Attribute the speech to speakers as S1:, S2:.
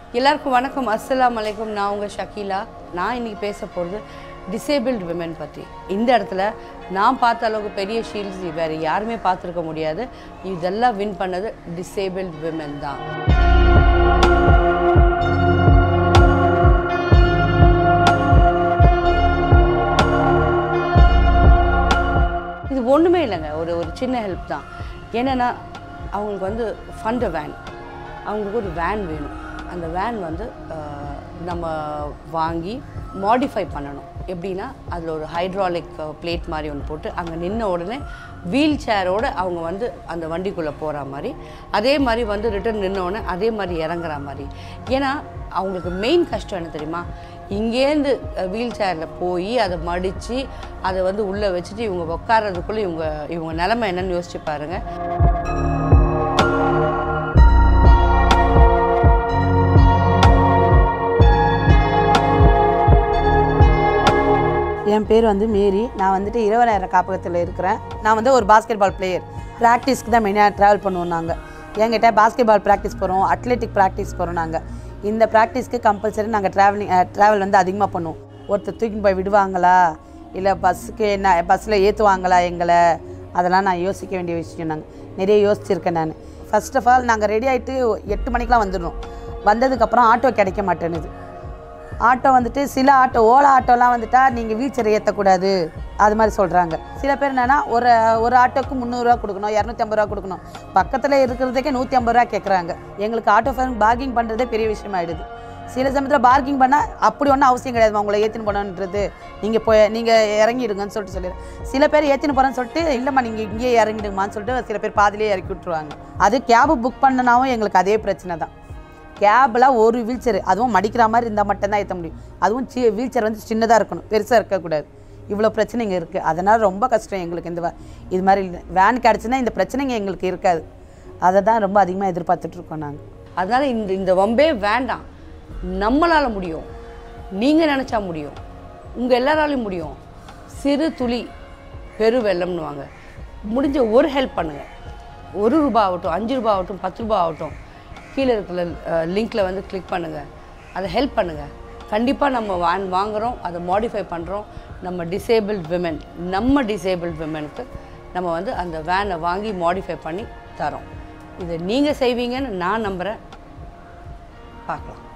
S1: எல்லாருக்கும் வணக்கம் அஸ்ஸலாமு அலைக்கும் நான் உங்கள் ஷக்கீலா நான் இன்னைக்கு பேச போகிறது டிசேபிள்டு விமன் பற்றி இந்த இடத்துல நான் பார்த்த அளவுக்கு பெரிய ஷீல்ட்ஸ் வேறு யாருமே பார்த்துருக்க முடியாது இதெல்லாம் வின் பண்ணது டிசேபிள்டு விமன் தான் இது ஒன்றுமே இல்லைங்க ஒரு ஒரு சின்ன ஹெல்ப் தான் என்னென்னா அவங்களுக்கு வந்து ஃபண்ட் வேன் அவங்களுக்கு ஒரு வேன் வேணும் அந்த வேன் வந்து அஹ், நம்ம வாங்கி மாடிஃபை பண்ணணும் எப்படின்னா அதில் ஒரு ஹைட்ராலிக் பிளேட் மாதிரி ஒன்று போட்டு அங்கே நின்ன உடனே வீல் சேரோட அவங்க வந்து அந்த வண்டிக்குள்ளே போகிற மாதிரி அதே மாதிரி வந்து ரிட்டர்ன் நின்ன உடனே அதே மாதிரி இறங்குற மாதிரி ஏன்னா அவங்களுக்கு மெயின் கஷ்டம் என்ன தெரியுமா இங்கேருந்து வீல் சேரில் போய் அதை மடித்து அதை வந்து உள்ளே வச்சுட்டு இவங்க உட்கார்றதுக்குள்ளே இவங்க இவங்க நிலமை என்னன்னு யோசிச்சு பாருங்கள்
S2: என் பேர் வந்து மேரி நான் வந்துட்டு இரவநேர காப்பகத்தில் இருக்கிறேன் நான் வந்து ஒரு பாஸ்கெட் பால் பிளேயர் ப்ராக்டிஸ்க்கு தான் மெயினாக ட்ராவல் பண்ணுவோம் நாங்கள் என்கிட்ட பாஸ்கெட் பால் ப்ராக்டிஸ் போகிறோம் அத்லெட்டிக் ப்ராக்டிஸ் போகிறோம் நாங்கள் இந்த ப்ராக்டிஸ்க்கு கம்பல்சரி நாங்கள் ட்ராவலிங் ட்ராவல் வந்து அதிகமாக பண்ணுவோம் ஒருத்தர் தூக்கின்னு போய் விடுவாங்களா இல்லை பஸ்ஸுக்கு என்ன பஸ்ஸில் ஏற்றுவாங்களா எங்களை அதெல்லாம் நான் யோசிக்க வேண்டிய விஷயம் நாங்கள் நிறைய யோசிச்சிருக்கேன் நான் ஃபர்ஸ்ட் ஆஃப் ஆல் நாங்கள் ரெடி ஆகிட்டு எட்டு மணிக்கெலாம் வந்துடணும் வந்ததுக்கப்புறம் ஆட்டோ கிடைக்க மாட்டேனுது ஆட்டோ வந்துட்டு சில ஆட்டோ ஓலா ஆட்டோலாம் வந்துட்டா நீங்கள் வீல் சேர் ஏற்றக்கூடாது அது மாதிரி சொல்கிறாங்க சில பேர் என்னென்னா ஒரு ஒரு ஆட்டோக்கு முந்நூறுரூவா கொடுக்கணும் இரநூத்தி ஐம்பது ரூபா கொடுக்கணும் பக்கத்தில் இருக்கிறதுக்கே நூற்றி ஐம்பது ரூபா கேட்குறாங்க எங்களுக்கு ஆட்டோ ஃபேர் பார்க்கிங் பண்ணுறதே பெரிய விஷயமாயிடுது சில சமயத்தில் பார்க்கிங் பண்ணால் அப்படி ஒன்றும் அவசியம் கிடையாது உங்களை ஏற்றின்னு போகணுன்றது நீங்கள் போய் நீங்கள் இறங்கிடுங்கன்னு சொல்லிட்டு சொல்லிடுறேன் சில பேர் ஏற்றின்னு போகிறேன்னு சொல்லிட்டு இல்லைம்மா நீங்கள் இங்கேயே இறங்கிடுங்கம்மான்னு சொல்லிட்டு சில பேர் பாதியிலே இறக்கி விட்ருவாங்க அது கேபு புக் பண்ணனாவும் எங்களுக்கு அதே பிரச்சனை தான் கேபில் ஒரு வீல் சேர் அதுவும் மடிக்கிற மாதிரி இருந்தால் மட்டும்தான் ஏற்ற முடியும் அதுவும் சி வீல் சேர் வந்து சின்னதாக இருக்கணும் பெருசாக இருக்கக்கூடாது இவ்வளோ பிரச்சனைங்க இருக்குது அதனால் ரொம்ப கஷ்டம் எங்களுக்கு இந்த வ- இது மாதிரி வேன் கிடச்சுன்னா இந்த பிரச்சனைங்க எங்களுக்கு இருக்காது அதை தான் ரொம்ப அதிகமாக எதிர்பார்த்துட்ருக்கோம் நாங்கள்
S1: அதனால் இந்த இந்த வம்பே வேண்டாம் நம்மளால் முடியும் நீங்கள் நினச்சா முடியும் உங்கள் எல்லாராலையும் முடியும் சிறு துளி பெரு வெள்ளம்னுவாங்க முடிஞ்ச ஒரு ஹெல்ப் பண்ணுங்கள் ஒரு ரூபா ஆகட்டும் அஞ்சு ரூபா ஆகட்டும் பத்து ரூபா ஆகட்டும் கீழே இருக்கிற லிங்க்கில் வந்து கிளிக் பண்ணுங்கள் அதை ஹெல்ப் பண்ணுங்கள் கண்டிப்பாக நம்ம வான் வாங்குகிறோம் அதை மாடிஃபை பண்ணுறோம் நம்ம டிசேபிள்ட் விமன் நம்ம டிசேபிள்ட் விமனுக்கு நம்ம வந்து அந்த வேனை வாங்கி மாடிஃபை பண்ணி தரோம் இதை நீங்கள் செய்வீங்கன்னு நான் நம்புகிறேன் பார்க்கலாம்